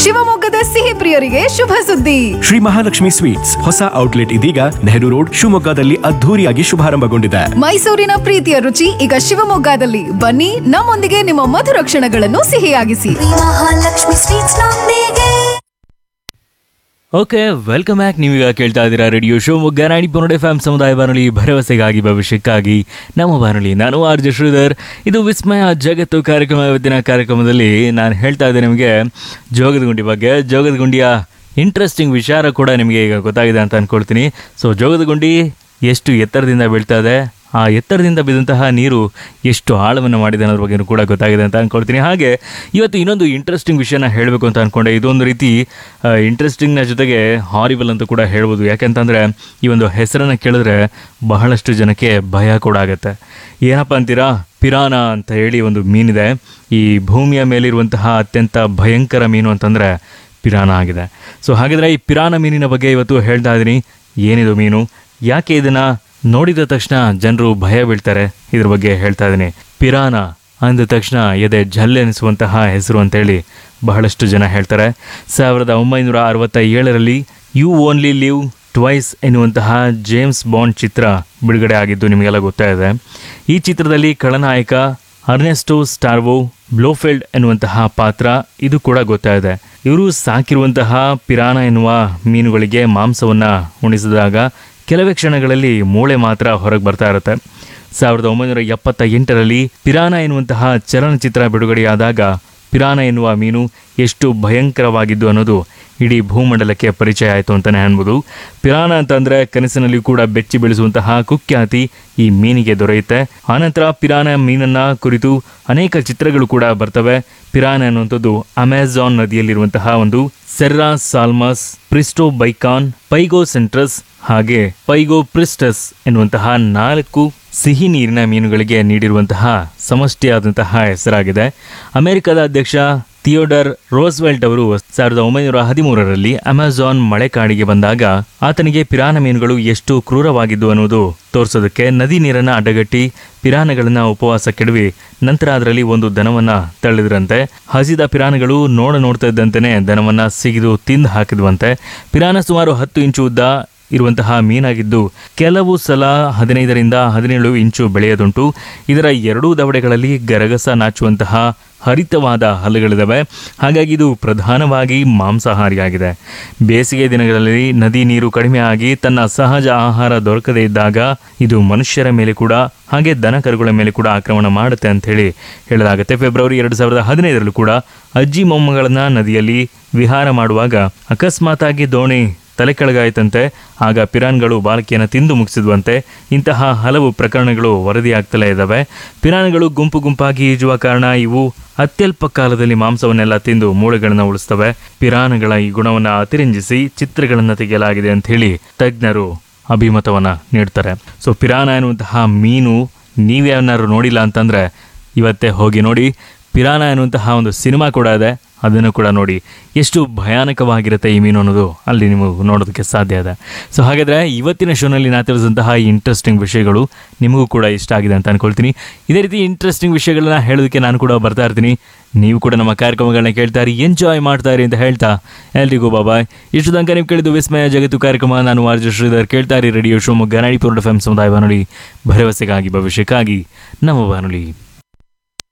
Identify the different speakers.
Speaker 1: ಶಿವಮೊಗ್ಗದ ಸಿಹಿ ಪ್ರಿಯರಿಗೆ ಶುಭ ಸುದ್ದಿ
Speaker 2: ಶ್ರೀ ಮಹಾಲಕ್ಷ್ಮಿ ಸ್ವೀಟ್ಸ್ ಹೊಸ ಔಟ್ಲೆಟ್ ಇದೀಗ ನೆಹರು ರೋಡ್ ಶಿವಮೊಗ್ಗದಲ್ಲಿ ಅದ್ಧೂರಿಯಾಗಿ ಶುಭಾರಂಭಗೊಂಡಿದೆ
Speaker 1: ಮೈಸೂರಿನ ಪ್ರೀತಿಯ ರುಚಿ ಈಗ ಶಿವಮೊಗ್ಗದಲ್ಲಿ ಬನ್ನಿ ನಮ್ಮೊಂದಿಗೆ ನಿಮ್ಮ ಮಧುರ ಕ್ಷಣಗಳನ್ನು ಸಿಹಿಯಾಗಿಸಿ
Speaker 3: ಮಹಾಲಕ್ಷ್ಮಿ ಸ್ವೀಟ್ಸ್ ನೊಂದಿಗೆ
Speaker 4: ಓಕೆ ವೆಲ್ಕಮ್ ಬ್ಯಾಕ್ ನೀವೀಗ ಕೇಳ್ತಾ ಇದ್ದೀರಾ ರೇಡಿಯೋ ಶಿವಮೊಗ್ಗ ನಾಡಿ ಪೊನ್ನಡೆ ಫ್ಯಾಮ್ ಸಮುದಾಯ ಬಾನುಲಿ ಭರವಸೆಗಾಗಿ ಭವಿಷ್ಯಕ್ಕಾಗಿ ನಮ್ಮ ಬಾನುಲಿ ನಾನು ಆರ್ ಜೆ ಶ್ರೀಧರ್ ಇದು ವಿಸ್ಮಯ ಜಗತ್ತು ಕಾರ್ಯಕ್ರಮ ಇವತ್ತಿನ ಕಾರ್ಯಕ್ರಮದಲ್ಲಿ ನಾನು ಹೇಳ್ತಾ ಇದ್ದೆ ನಿಮಗೆ ಜೋಗದ ಗುಂಡಿ ಬಗ್ಗೆ ಜೋಗದ ಗುಂಡಿಯ ಇಂಟ್ರೆಸ್ಟಿಂಗ್ ವಿಚಾರ ಕೂಡ ನಿಮಗೆ ಈಗ ಗೊತ್ತಾಗಿದೆ ಅಂತ ಅಂದ್ಕೊಳ್ತೀನಿ ಸೊ ಜೋಗದ ಗುಂಡಿ ಎಷ್ಟು ಎತ್ತರದಿಂದ ಬೀಳ್ತಾ ಇದೆ ಆ ಎತ್ತರದಿಂದ ಬಿದ್ದಂತಹ ನೀರು ಎಷ್ಟು ಆಳವನ್ನು ಮಾಡಿದೆ ಅನ್ನೋದ್ರ ಬಗ್ಗೆ ಕೂಡ ಗೊತ್ತಾಗಿದೆ ಅಂತ ಅಂದ್ಕೊಳ್ತೀನಿ ಹಾಗೆ ಇವತ್ತು ಇನ್ನೊಂದು ಇಂಟ್ರೆಸ್ಟಿಂಗ್ ವಿಷಯನ ಹೇಳಬೇಕು ಅಂತ ಅಂದ್ಕೊಂಡೆ ಇದೊಂದು ರೀತಿ ಇಂಟ್ರೆಸ್ಟಿಂಗ್ನ ಜೊತೆಗೆ ಹಾರಿಬಲ್ ಅಂತ ಕೂಡ ಹೇಳ್ಬೋದು ಯಾಕೆಂತಂದರೆ ಈ ಒಂದು ಹೆಸರನ್ನು ಕೇಳಿದ್ರೆ ಬಹಳಷ್ಟು ಜನಕ್ಕೆ ಭಯ ಕೂಡ ಆಗುತ್ತೆ ಏನಪ್ಪ ಅಂತೀರಾ ಪಿರಾನ ಅಂತ ಹೇಳಿ ಒಂದು ಮೀನಿದೆ ಈ ಭೂಮಿಯ ಮೇಲಿರುವಂತಹ ಅತ್ಯಂತ ಭಯಂಕರ ಮೀನು ಅಂತಂದರೆ ಪಿರಾನ ಆಗಿದೆ ಸೊ ಹಾಗಿದ್ರೆ ಈ ಪಿರಾನ ಮೀನಿನ ಬಗ್ಗೆ ಇವತ್ತು ಹೇಳ್ತಾ ಇದ್ದೀನಿ ಏನಿದು ಮೀನು ಯಾಕೆ ಇದನ್ನು ನೋಡಿದ ತಕ್ಷಣ ಜನರು ಭಯ ಬೀಳ್ತಾರೆ ಇದ್ರ ಬಗ್ಗೆ ಹೇಳ್ತಾ ಇದ್ದೀನಿ ಪಿರಾನ ಅಂದ ತಕ್ಷಣ ಎದೆ ಜಲ್ಲೆನಿಸುವಂತಹ ಹೆಸರು ಅಂತೇಳಿ ಬಹಳಷ್ಟು ಜನ ಹೇಳ್ತಾರೆ ಸಾವಿರದ ಒಂಬೈನೂರ ಅರವತ್ತ ಏಳರಲ್ಲಿ ಯು ಓನ್ಲಿ ಲಿವ್ ಟ್ವೈಸ್ ಎನ್ನುವಂತಹ ಜೇಮ್ಸ್ ಬಾಂಡ್ ಚಿತ್ರ ಬಿಡುಗಡೆ ಆಗಿದ್ದು ನಿಮಗೆಲ್ಲ ಗೊತ್ತಾಗಿದೆ ಈ ಚಿತ್ರದಲ್ಲಿ ಖಳನಾಯಕ ಅರ್ನೆಸ್ಟೋ ಸ್ಟಾರ್ವೋ ಬ್ಲೋಫೆಲ್ಡ್ ಎನ್ನುವಂತಹ ಪಾತ್ರ ಇದು ಕೂಡ ಗೊತ್ತಾಗಿದೆ ಇವರು ಸಾಕಿರುವಂತಹ ಪಿರಾನ ಎನ್ನುವ ಮೀನುಗಳಿಗೆ ಮಾಂಸವನ್ನು ಉಣಿಸಿದಾಗ ಕೆಲವೇ ಕ್ಷಣಗಳಲ್ಲಿ ಮೂಳೆ ಮಾತ್ರ ಹೊರಗೆ ಬರ್ತಾ ಇರುತ್ತೆ ಸಾವಿರದ ಒಂಬೈನೂರ ಎಪ್ಪತ್ತ ಎಂಟರಲ್ಲಿ ಪಿರಾನ ಎನ್ನುವಂತಹ ಚಲನಚಿತ್ರ ಬಿಡುಗಡೆಯಾದಾಗ ಪಿರಾನ ಎನ್ನುವ ಮೀನು ಎಷ್ಟು ಭಯಂಕರವಾಗಿದ್ದು ಅನ್ನೋದು ಇಡೀ ಭೂಮಂಡಲಕ್ಕೆ ಪರಿಚಯ ಆಯಿತು ಅಂತಲೇ ಅನ್ಬೋದು ಪಿರಾನ ಅಂತಂದರೆ ಕನಸಿನಲ್ಲಿ ಕೂಡ ಬೆಚ್ಚಿ ಬೆಳೆಸುವಂತಹ ಕುಖ್ಯಾತಿ ಈ ಮೀನಿಗೆ ದೊರೆಯುತ್ತೆ ಆನಂತರ ಪಿರಾನ ಮೀನನ್ನ ಕುರಿತು ಅನೇಕ ಚಿತ್ರಗಳು ಕೂಡ ಬರ್ತವೆ ಪಿರಾನ ಅನ್ನುವಂಥದ್ದು ಅಮೆಜಾನ್ ನದಿಯಲ್ಲಿರುವಂತಹ ಒಂದು ಸೆರ್ರಾ ಸಾಲ್ಮಸ್ ಪ್ರಿಸ್ಟೋ ಬೈಕಾನ್ ಪೈಗೋ ಸೆಂಟ್ರಸ್ ಹಾಗೆ ಪೈಗೋ ಪ್ರಿಸ್ಟಸ್ ಎನ್ನುವಂತಹ ನಾಲ್ಕು ಸಿಹಿ ನೀರಿನ ಮೀನುಗಳಿಗೆ ನೀಡಿರುವಂತಹ ಸಮಷ್ಟಿಯಾದಂತಹ ಹೆಸರಾಗಿದೆ ಅಮೆರಿಕದ ಅಧ್ಯಕ್ಷ ಥಿಯೋಡರ್ ರೋಸ್ವೆಲ್ಟ್ ಅವರು ಸಾವಿರದ ಒಂಬೈನೂರ ಹದಿಮೂರರಲ್ಲಿ ಅಮೆಜಾನ್ ಮಳೆಕಾಡಿಗೆ ಬಂದಾಗ ಆತನಿಗೆ ಪಿರಾನ ಮೀನುಗಳು ಎಷ್ಟು ಕ್ರೂರವಾಗಿದ್ದು ಅನ್ನೋದು ತೋರಿಸೋದಕ್ಕೆ ನದಿ ನೀರನ್ನು ಅಡ್ಡಗಟ್ಟಿ ಪಿರಾನಗಳನ್ನ ಉಪವಾಸ ಕೆಡವಿ ನಂತರ ಅದರಲ್ಲಿ ಒಂದು ದನವನ್ನ ತಳ್ಳಿದ್ರಂತೆ ಹಸಿದ ಪಿರಾನಗಳು ನೋಡ ನೋಡ್ತಾ ಇದ್ದಂತೆಯೇ ದನವನ್ನ ಸಿಗಿದು ತಿಂದು ಹಾಕಿದ್ವಂತೆ ಪಿರಾನ ಸುಮಾರು ಹತ್ತು ಇಂಚು ಉದ್ದ ಇರುವಂತಹ ಮೀನಾಗಿದ್ದು ಕೆಲವು ಸಲ ಹದಿನೈದರಿಂದ ಹದಿನೇಳು ಇಂಚು ಬೆಳೆಯದುಂಟು ಇದರ ಎರಡೂ ದವಡೆಗಳಲ್ಲಿ ಗರಗಸ ನಾಚುವಂತಹ ಹರಿತವಾದ ಹಲ್ಲುಗಳಿದ್ದಾವೆ ಹಾಗಾಗಿ ಇದು ಪ್ರಧಾನವಾಗಿ ಮಾಂಸಾಹಾರಿಯಾಗಿದೆ ಬೇಸಿಗೆ ದಿನಗಳಲ್ಲಿ ನದಿ ನೀರು ಕಡಿಮೆ ಆಗಿ ತನ್ನ ಸಹಜ ಆಹಾರ ದೊರಕದೇ ಇದ್ದಾಗ ಇದು ಮನುಷ್ಯರ ಮೇಲೆ ಕೂಡ ಹಾಗೆ ದನ ಕರುಗಳ ಮೇಲೆ ಕೂಡ ಆಕ್ರಮಣ ಮಾಡುತ್ತೆ ಅಂತ ಹೇಳಿ ಹೇಳಲಾಗುತ್ತೆ ಫೆಬ್ರವರಿ ಎರಡು ಸಾವಿರದ ಹದಿನೈದರಲ್ಲೂ ಕೂಡ ಅಜ್ಜಿ ಮೊಮ್ಮಗಳನ್ನ ನದಿಯಲ್ಲಿ ವಿಹಾರ ಮಾಡುವಾಗ ಅಕಸ್ಮಾತಾಗಿ ದೋಣಿ ತಲೆ ಕೆಳಗಾಯಿತಂತೆ ಆಗ ಪಿರಾನ್ಗಳು ಬಾಲಕಿಯನ್ನು ತಿಂದು ಮುಗಿಸಿದ್ವಂತೆ ಇಂತಹ ಹಲವು ಪ್ರಕರಣಗಳು ವರದಿಯಾಗ್ತಲೇ ಇದ್ದಾವೆ ಪಿರಾನ್ಗಳು ಗುಂಪು ಗುಂಪಾಗಿ ಈಜುವ ಕಾರಣ ಇವು ಅತ್ಯಲ್ಪ ಕಾಲದಲ್ಲಿ ಮಾಂಸವನ್ನೆಲ್ಲ ತಿಂದು ಮೂಳೆಗಳನ್ನು ಉಳಿಸ್ತವೆ ಪಿರಾನ್ಗಳ ಈ ಗುಣವನ್ನು ಅತಿರಂಜಿಸಿ ಚಿತ್ರಗಳನ್ನು ತೆಗೆಯಲಾಗಿದೆ ಅಂತ ಹೇಳಿ ತಜ್ಞರು ಅಭಿಮತವನ್ನು ನೀಡ್ತಾರೆ ಸೊ ಪಿರಾನ ಎನ್ನುವಂತಹ ಮೀನು ನೀವ್ಯಾವನಾರು ನೋಡಿಲ್ಲ ಅಂತಂದರೆ ಇವತ್ತೇ ಹೋಗಿ ನೋಡಿ ಪಿರಾನ ಎನ್ನುವಂತಹ ಒಂದು ಸಿನಿಮಾ ಕೂಡ ಇದೆ ಅದನ್ನು ಕೂಡ ನೋಡಿ ಎಷ್ಟು ಭಯಾನಕವಾಗಿರುತ್ತೆ ಈ ಮೀನು ಅನ್ನೋದು ಅಲ್ಲಿ ನಿಮಗೆ ನೋಡೋದಕ್ಕೆ ಸಾಧ್ಯ ಇದೆ ಸೊ ಹಾಗಾದರೆ ಇವತ್ತಿನ ಶೋನಲ್ಲಿ ನಾ ತಿಳಿಸಿದಂತಹ ಈ ಇಂಟ್ರೆಸ್ಟಿಂಗ್ ವಿಷಯಗಳು ನಿಮಗೂ ಕೂಡ ಇಷ್ಟ ಆಗಿದೆ ಅಂತ ಅನ್ಕೊಳ್ತೀನಿ ಇದೇ ರೀತಿ ಇಂಟ್ರೆಸ್ಟಿಂಗ್ ವಿಷಯಗಳನ್ನ ಹೇಳೋದಕ್ಕೆ ನಾನು ಕೂಡ ಬರ್ತಾ ಇರ್ತೀನಿ ನೀವು ಕೂಡ ನಮ್ಮ ಕಾರ್ಯಕ್ರಮಗಳನ್ನ ಕೇಳ್ತಾ ಇರಿ ಎಂಜಾಯ್ ಮಾಡ್ತಾ ಇರಿ ಅಂತ ಹೇಳ್ತಾ ಎಲ್ರಿಗೂ ಬಾಬಾಯ್ ಇಷ್ಟು ತನಕ ನೀವು ಕೇಳಿದ್ದು ವಿಸ್ಮಯ ಜಗತ್ತು ಕಾರ್ಯಕ್ರಮ ನಾನು ಆರ್ಜು ಶ್ರೀಧರ್ ಕೇಳ್ತಾ ಇರಿ radio Shivamogga Nadipura F M ಸಮುದಾಯ ಬಾನುಲಿ ಭರವಸೆಗಾಗಿ ಭವಿಷ್ಯಕ್ಕಾಗಿ ನಮ್ಮ ಬಾನುಲಿ